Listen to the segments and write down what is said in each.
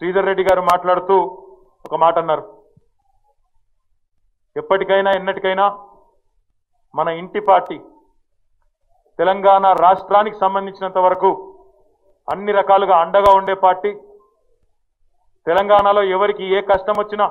శ్రీధర్ రెడ్డి గారు మాట్లాడుతూ ఒక మాట అన్నారు ఎప్పటికైనా ఎన్నటికైనా మన ఇంటి పార్టీ తెలంగాణ రాష్ట్రానికి సంబంధించినంత వరకు అన్ని రకాలుగా అండగా ఉండే పార్టీ తెలంగాణలో ఎవరికి ఏ కష్టం వచ్చినా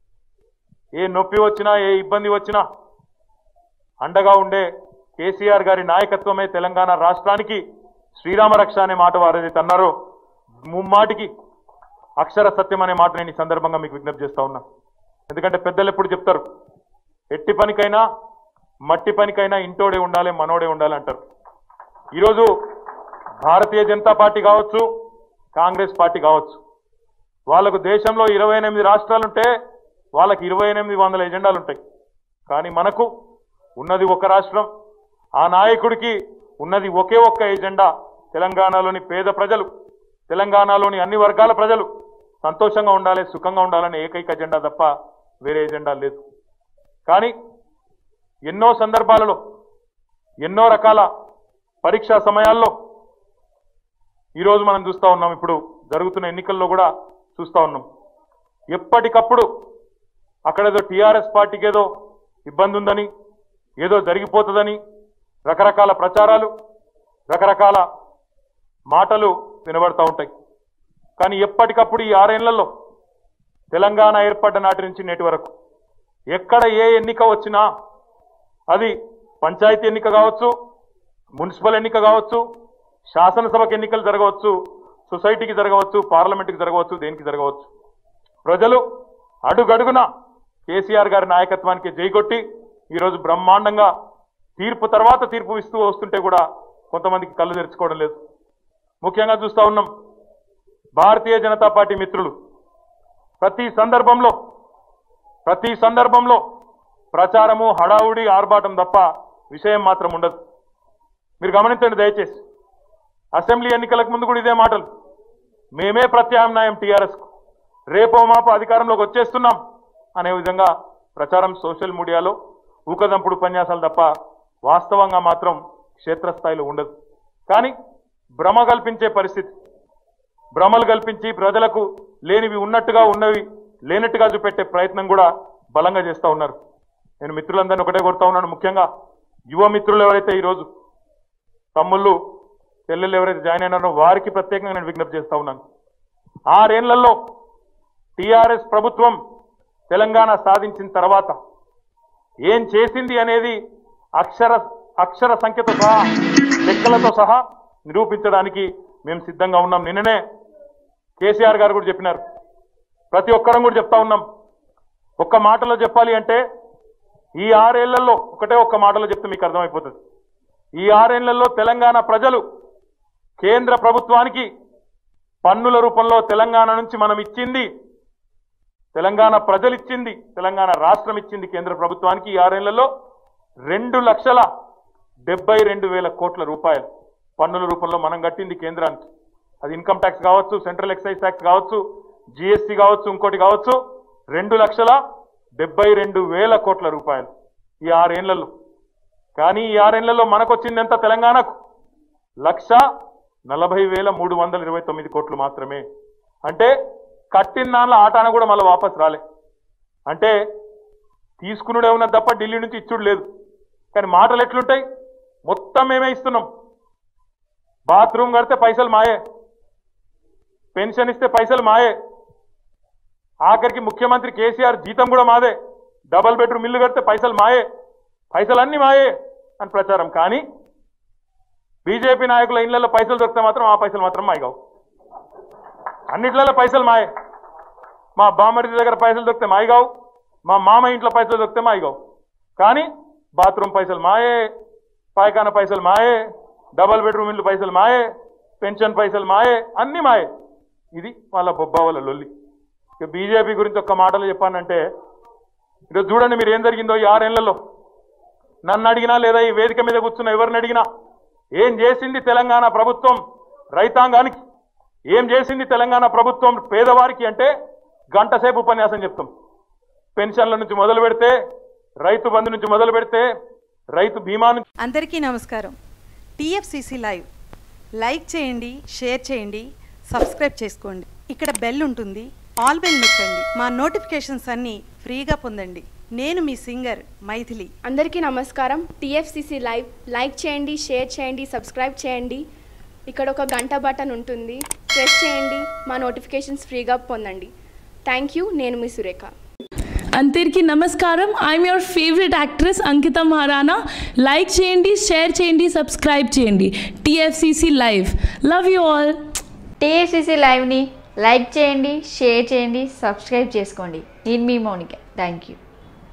ఏ నొప్పి వచ్చినా ఏ ఇబ్బంది వచ్చినా అండగా ఉండే కేసీఆర్ గారి నాయకత్వమే తెలంగాణ రాష్ట్రానికి శ్రీరామ రక్ష అనే మాట వారు ఏదైతే అన్నారో ముమ్మాటికి అక్షర సత్యం అనే మాట నేను ఈ సందర్భంగా మీకు విజ్ఞప్తి చేస్తా ఉన్నా ఎందుకంటే పెద్దలు ఎప్పుడు చెప్తారు ఎట్టి పనికైనా మట్టి పనికైనా ఇంటోడే ఉండాలి మనోడే ఉండాలి అంటారు ఈరోజు భారతీయ జనతా పార్టీ కావచ్చు కాంగ్రెస్ పార్టీ కావచ్చు వాళ్ళకు దేశంలో ఇరవై ఎనిమిది రాష్ట్రాలుంటే వాళ్ళకి ఇరవై ఎనిమిది వందల ఎజెండాలు ఉంటాయి కానీ మనకు ఉన్నది ఒక రాష్ట్రం ఆ నాయకుడికి ఉన్నది ఒకే ఒక్క ఎజెండా తెలంగాణలోని పేద ప్రజలు తెలంగాణలోని అన్ని వర్గాల ప్రజలు సంతోషంగా ఉండాలి సుఖంగా ఉండాలనే ఏకైక ఎజెండా తప్ప వేరే ఎజెండా లేదు కానీ ఎన్నో సందర్భాలలో ఎన్నో రకాల పరీక్షా సమయాల్లో ఈరోజు మనం చూస్తూ ఉన్నాం ఇప్పుడు జరుగుతున్న ఎన్నికల్లో కూడా చూస్తూ ఉన్నాం ఎప్పటికప్పుడు అక్కడేదో టీఆర్ఎస్ పార్టీకి ఏదో ఇబ్బంది ఉందని ఏదో జరిగిపోతుందని రకరకాల ప్రచారాలు రకరకాల మాటలు వినబడతా ఉంటాయి కానీ ఎప్పటికప్పుడు ఈ ఆరేళ్లలో తెలంగాణ ఏర్పడ్డ నాటి నుంచి నేటి వరకు ఎక్కడ ఏ ఎన్నిక వచ్చినా అది పంచాయతీ ఎన్నిక కావచ్చు మున్సిపల్ ఎన్నిక కావచ్చు శాసనసభకు ఎన్నికలు జరగవచ్చు సొసైటీకి జరగవచ్చు పార్లమెంట్కి జరగవచ్చు దేనికి జరగవచ్చు ప్రజలు అడుగడుగున కేసీఆర్ గారి నాయకత్వానికి జైగొట్టి ఈరోజు బ్రహ్మాండంగా తీర్పు తర్వాత తీర్పు ఇస్తూ వస్తుంటే కూడా కొంతమందికి కళ్ళు తెరుచుకోవడం లేదు ముఖ్యంగా చూస్తా ఉన్నాం భారతీయ జనతా పార్టీ మిత్రులు ప్రతి సందర్భంలో ప్రతి సందర్భంలో ప్రచారము హడావుడి ఆర్భాటం తప్ప విషయం మాత్రం ఉండదు మీరు గమనించండి దయచేసి అసెంబ్లీ ఎన్నికలకు ముందు కూడా ఇదే మాటలు మేమే ప్రత్యామ్నాయం టీఆర్ఎస్కు రేపో మాపో అధికారంలోకి వచ్చేస్తున్నాం అనే విధంగా ప్రచారం సోషల్ మీడియాలో ఊకదంపుడు ఉపన్యాసాలు తప్ప వాస్తవంగా మాత్రం క్షేత్రస్థాయిలో ఉండదు కానీ భ్రమ కల్పించే పరిస్థితి భ్రమలు కల్పించి ప్రజలకు లేనివి ఉన్నట్టుగా ఉన్నవి లేనట్టుగా చూపెట్టే ప్రయత్నం కూడా బలంగా చేస్తూ ఉన్నారు నేను మిత్రులందరినీ ఒకటే కోరుతా ఉన్నాను ముఖ్యంగా యువ మిత్రులు ఎవరైతే ఈరోజు తమ్ముళ్ళు చెల్లెళ్ళు ఎవరైతే జాయిన్ అయినారో వారికి ప్రత్యేకంగా నేను విజ్ఞప్తి చేస్తా ఉన్నాను ఆరేళ్లలో టీఆర్ఎస్ ప్రభుత్వం తెలంగాణ సాధించిన తర్వాత ఏం చేసింది అనేది అక్షర అక్షర సంఖ్యతో సహా లెక్కలతో సహా నిరూపించడానికి మేము సిద్ధంగా ఉన్నాం నిన్ననే కేసీఆర్ గారు కూడా చెప్పినారు ప్రతి ఒక్కరం కూడా చెప్తా ఉన్నాం ఒక్క మాటలో చెప్పాలి అంటే ఈ ఆరేళ్లలో ఒకటే ఒక్క మాటలో చెప్తే మీకు అర్థమైపోతుంది ఈ ఆరేళ్లలో తెలంగాణ ప్రజలు కేంద్ర ప్రభుత్వానికి పన్నుల రూపంలో తెలంగాణ నుంచి మనం ఇచ్చింది తెలంగాణ ప్రజలు ఇచ్చింది తెలంగాణ రాష్ట్రం ఇచ్చింది కేంద్ర ప్రభుత్వానికి ఈ ఆరేళ్లలో రెండు లక్షల డెబ్బై రెండు వేల కోట్ల రూపాయలు పన్నుల రూపంలో మనం కట్టింది కేంద్రానికి అది ఇన్కమ్ ట్యాక్స్ కావచ్చు సెంట్రల్ ఎక్సైజ్ ట్యాక్స్ కావచ్చు జిఎస్టీ కావచ్చు ఇంకోటి కావచ్చు రెండు లక్షల డెబ్బై రెండు వేల కోట్ల రూపాయలు ఈ ఆరేళ్లలో కానీ ఈ ఆరేళ్లలో మనకు వచ్చింది ఎంత తెలంగాణకు లక్ష నలభై వేల మూడు వందల ఇరవై తొమ్మిది కోట్లు మాత్రమే అంటే కట్టిన దానిలో ఆటాన కూడా మళ్ళీ వాపస్ రాలే అంటే తీసుకునుడే ఉన్నది తప్ప ఢిల్లీ నుంచి ఇచ్చుడు లేదు కానీ మాటలు ఎట్లుంటాయి మొత్తం మేమే ఇస్తున్నాం బాత్రూమ్ కడితే పైసలు మాయే పెన్షన్ ఇస్తే పైసలు మాయే ఆఖరికి ముఖ్యమంత్రి కేసీఆర్ జీతం కూడా మాదే డబల్ బెడ్రూమ్ ఇల్లు కడితే పైసలు మాయే పైసలు అన్ని మాయే అని ప్రచారం కానీ బీజేపీ నాయకుల ఇళ్లలో పైసలు దొరికితే మాత్రం ఆ పైసలు మాత్రం మాయగావు అన్నిట్లలో పైసలు మాయే మా బామర్ది దగ్గర పైసలు దొరికితే మాయగావు మా మామ ఇంట్లో పైసలు దొరికితే మాయగావు కానీ బాత్రూమ్ పైసలు మాయే పాయకాన పైసలు మాయే డబల్ బెడ్రూమ్ ఇల్లు పైసలు మాయే పెన్షన్ పైసలు మాయే అన్ని మాయే ఇది వాళ్ళ బొబ్బా వాళ్ళ లొల్లి ఇక బీజేపీ గురించి ఒక్క మాటలు చెప్పానంటే ఈరోజు చూడండి మీరు ఏం జరిగిందో ఈ ఆరేళ్లలో నన్ను అడిగినా లేదా ఈ వేదిక మీద కూర్చున్న ఎవరిని అడిగినా ఏం చేసింది తెలంగాణ ప్రభుత్వం రైతాంగానికి ఏం చేసింది తెలంగాణ ప్రభుత్వం పేదవారికి అంటే గంట సేపు ఉపన్యాసం చెప్తాం పెన్షన్ల నుంచి మొదలు పెడితే రైతు బంధు నుంచి మొదలు పెడితే రైతు బీమా నుంచి అందరికీ నమస్కారం టీఎఫ్సిసి లైవ్ లైక్ చేయండి షేర్ చేయండి సబ్స్క్రైబ్ చేసుకోండి ఇక్కడ బెల్ ఉంటుంది ఆల్ బెల్ నొక్కండి మా నోటిఫికేషన్స్ అన్నీ ఫ్రీగా పొందండి నేను మీ సింగర్ మైథిలి అందరికీ నమస్కారం టీఎఫ్సిసి లైవ్ లైక్ చేయండి షేర్ చేయండి సబ్స్క్రైబ్ చేయండి ఇక్కడ ఒక గంట బటన్ ఉంటుంది ప్రెస్ చేయండి మా నోటిఫికేషన్స్ ఫ్రీగా పొందండి థ్యాంక్ యూ నేను మీ సురేఖ అందరికీ నమస్కారం I'm your favourite actress Ankita Maharana like చేయండి షేర్ చేయండి సబ్స్క్రైబ్ చేయండి TFCC live love you all TSCC లైవ్ని లైక్ చేయండి షేర్ చేయండి సబ్స్క్రైబ్ చేసుకోండి నేను మీ మౌనిక థ్యాంక్ యూ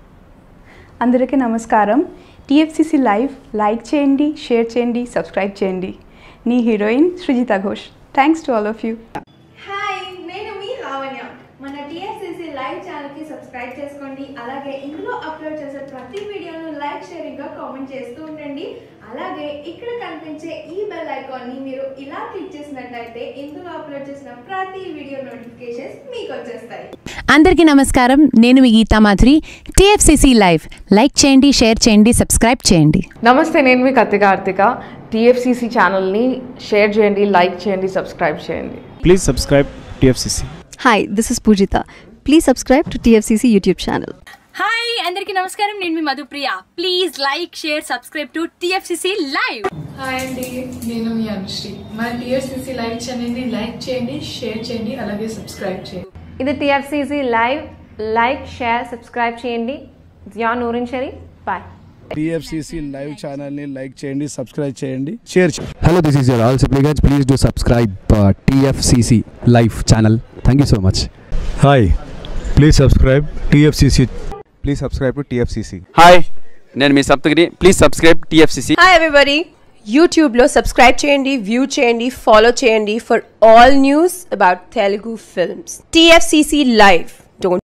అందరికీ నమస్కారం టీఎఫ్సిసి లైవ్ లైక్ చేయండి షేర్ చేయండి సబ్స్క్రైబ్ చేయండి నీ heroine Srijita Ghosh thanks to all of you hi నేను మీ లావణ్య మన టీఎస్సీసీ లైవ్ ఛానల్కి సబ్స్క్రైబ్ చేసుకోండి అలాగే ఇందులో అప్లోడ్ చేసే ప్రతి వీడియోను లైక్ షేరింగ్గా కామెంట్ చేస్తూ ఉండండి అలాగే ఇక్కడ కనిపించే ఈ బెల్ ఐకాన్ని మీరు ఇలా క్లిక్ చేసినట్టయితే ఇందులో అప్లోడ్ చేసిన ప్రతి వీడియో నోటిఫికేషన్స్ మీకు వచ్చేస్తాయి అందరికీ నమస్కారం నేను మీ Geetha Madhuri TFCC live like చేయండి షేర్ చేయండి సబ్స్క్రైబ్ చేయండి నమస్తే నేను మీ కత్తి కార్తిక టీఎఫ్సిసి ఛానల్ని షేర్ చేయండి లైక్ చేయండి సబ్స్క్రైబ్ చేయండి Please subscribe TFCC. Hi this is Poojitha please subscribe to TFCC YouTube channel hi అందరికీ నమస్కారం నేను మీ Madhupriya please like share subscribe to TFCC live hi అండి నేను మీ అనుశ్రీ మా టీఎస్సీసీ లైవ్ ఛానల్ని లైక్ చేయండి షేర్ చేయండి అలాగే సబ్స్క్రైబ్ చేయండి ఇది TFCC live like share subscribe చేయండి జియా నూరిన్ షరీ బాయ్ TFCC లైవ్ ఛానల్ని లైక్ చేయండి సబ్స్క్రైబ్ చేయండి షేర్ చేయండి Hello, this is your all supplicants. Please do subscribe uh, TFCC Live channel. Thank you so much. Hi please subscribe TFCC please subscribe to TFCC hi నేను మీ Saptagiri please subscribe TFCC hi everybody యూట్యూబ్లో subscribe చేయండి view చేయండి follow చేయండి for all news about Telugu films TFCC live don't